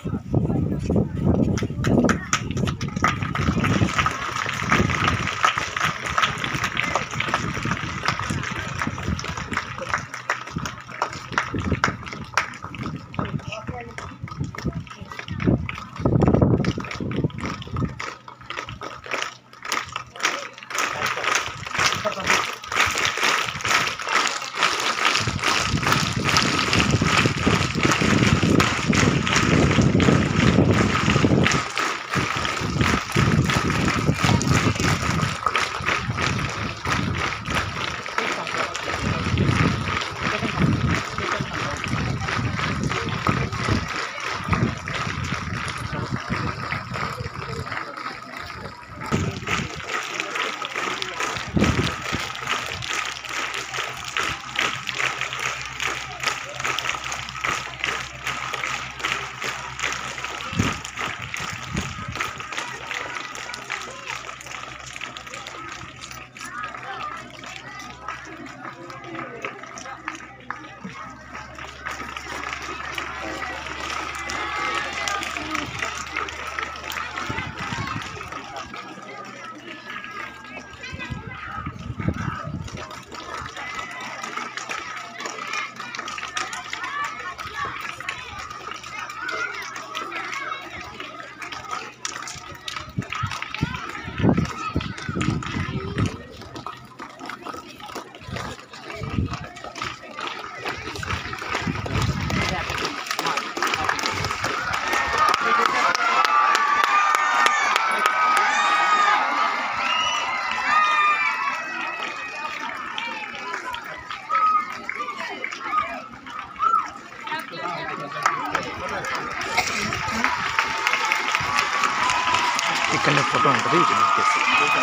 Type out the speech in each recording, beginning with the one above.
ఇక్కడనే ఫోటో ఉంటుంది ఇది నొక్కేసి.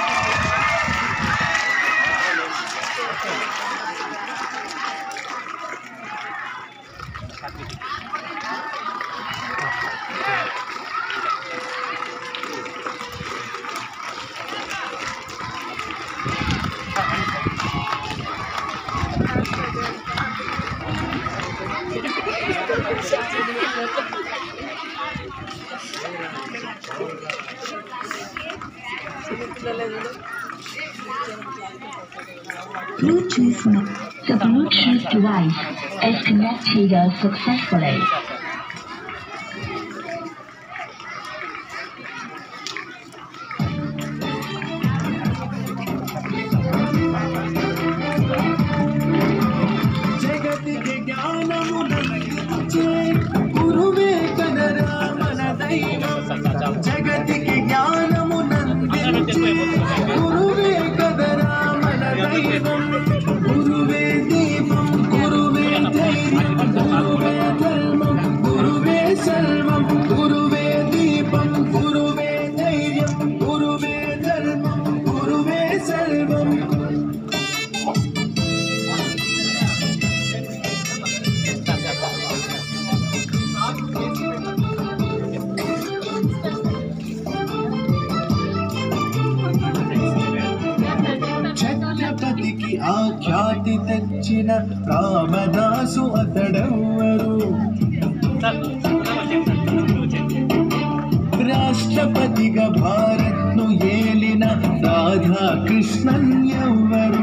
Bluetooth. The Bluetooth device is connected successfully. జగతికి జ్ఞానమునందించే గురువే కదరా మన దైవం జగతికి జ్ఞానమునందించే గురువే కదరా మన దైవం గురువే దీపం గురువే ధైర్యం గురువే ధర్మం గురువే సర్వం గురువే దీపం గురువే ధైర్యం గురువే ధర్మం గురువే సర్వం ఛత్రపతికి ఆఖ్యాతి తెచ్చిన రామదాసు అతడెవ్వరు రాష్ట్రపతిగా భారత్ ను ఏలిన రాధాకృష్ణన్ ఎవ్వరు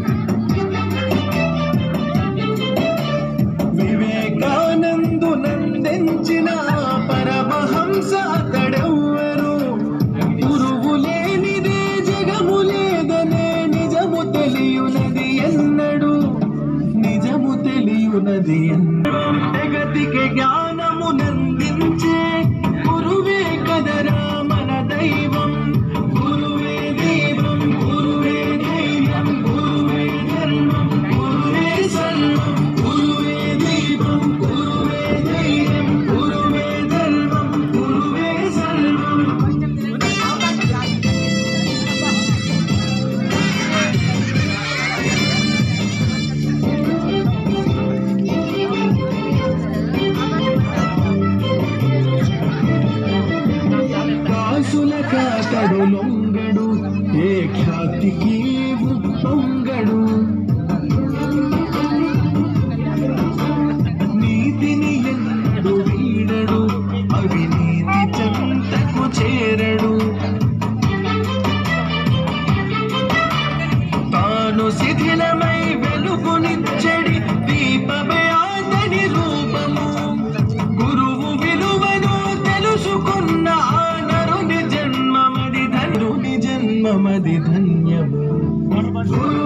వివేకానందు నందించిన పరమహంస అతడెవ్వరు గురువు లేనిదే జగము లేదనే నిజము తెలియునది ఎన్నడు నిజము తెలియునది ఎన్నడు జగతికి జ్ఞానము నందించే గురువే కదరా మన దైవం గురువే దైవం గురువే దైవం గురువే ధర్మం గురువే సర్వం గురువే దైవం గురువే ధైర్యం గురువే ధర్మం గురువే సర్వం కాసుల కాకడు లొంగడు ఏ ఖ్యాతికి పొంగడు నీతిని ఎన్నడు వీడడు అవినీతి చెంతకు చేరడు తాను శిథిలమై వెలుగునిచ్చడి దీపమే ఆతని రూపము గురువు విలువను తెలుసుకున్న ఆ నరుని జన్మమది ధనుని జన్మమది ధన్యము గురు